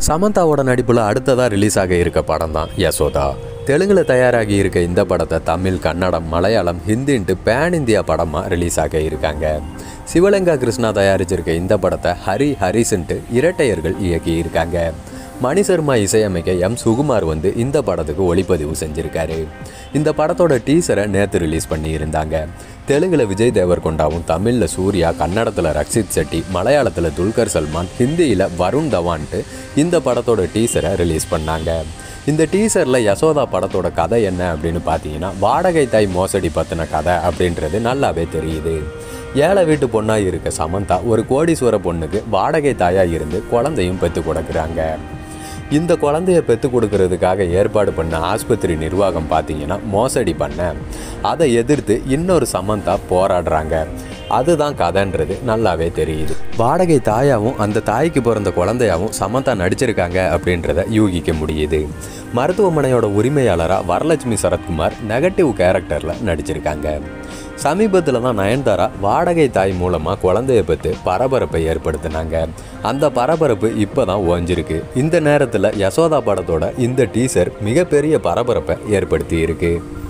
சமந்தாவோட நடிப்பில் அடுத்ததாக ரிலீஸ் ஆக இருக்க படம் தான் யசோதா தெலுங்கில் தயாராகி இருக்க இந்த படத்தை தமிழ் கன்னடம் மலையாளம் ஹிந்தின்ட்டு பேன் இந்தியா படமாக ரிலீஸ் ஆக இருக்காங்க சிவலங்கா கிருஷ்ணா தயாரிச்சிருக்க இந்த படத்தை ஹரி ஹரிசன்ட்டு இரட்டையர்கள் இயக்கி இருக்காங்க மணி சர்மா இசையமைக்க எம் சுகுமார் வந்து இந்த படத்துக்கு ஒளிப்பதிவு செஞ்சிருக்காரு இந்த படத்தோட டீசரை நேற்று ரிலீஸ் பண்ணியிருந்தாங்க தெலுங்குல விஜய் தேவர்கொண்டாவும் தமிழில் சூர்யா கன்னடத்தில் ரக்ஷித் செட்டி மலையாளத்தில் துல்கர் சல்மான் ஹிந்தியில் வருண் தவான்ட்டு இந்த படத்தோட டீசரை ரிலீஸ் பண்ணாங்க இந்த டீசரில் யசோதா படத்தோட கதை என்ன அப்படின்னு பார்த்தீங்கன்னா வாடகை தாய் மோசடி பற்றின கதை அப்படின்றது நல்லாவே தெரியுது ஏழை வீட்டு பொண்ணாக இருக்க சமந்தா ஒரு கோடீஸ்வர பொண்ணுக்கு வாடகை தாயாக இருந்து குழந்தையும் பெற்று கொடுக்குறாங்க இந்த குழந்தைய பெற்று கொடுக்கறதுக்காக ஏற்பாடு பண்ண ஆஸ்பத்திரி நிர்வாகம் பார்த்தீங்கன்னா மோசடி பண்ண அதை எதிர்த்து இன்னொரு சமந்தா போராடுறாங்க அதுதான் கதைன்றது நல்லாவே தெரியுது வாடகை தாயாவும் அந்த தாய்க்கு பிறந்த குழந்தையாவும் சமந்தா நடிச்சிருக்காங்க அப்படின்றத யூகிக்க முடியுது மருத்துவமனையோட உரிமையாளராக வரலட்சுமி சரத்குமார் நெகட்டிவ் கேரக்டரில் நடிச்சிருக்காங்க சமீபத்தில் தான் நயன்தாரா வாடகை தாய் மூலமாக குழந்தைய பெற்று பரபரப்பை ஏற்படுத்தினாங்க அந்த பரபரப்பு இப்போ தான் ஓஞ்சிருக்கு இந்த நேரத்தில் யசோதா படத்தோட இந்த டீசர் மிகப்பெரிய பரபரப்பை ஏற்படுத்தி இருக்கு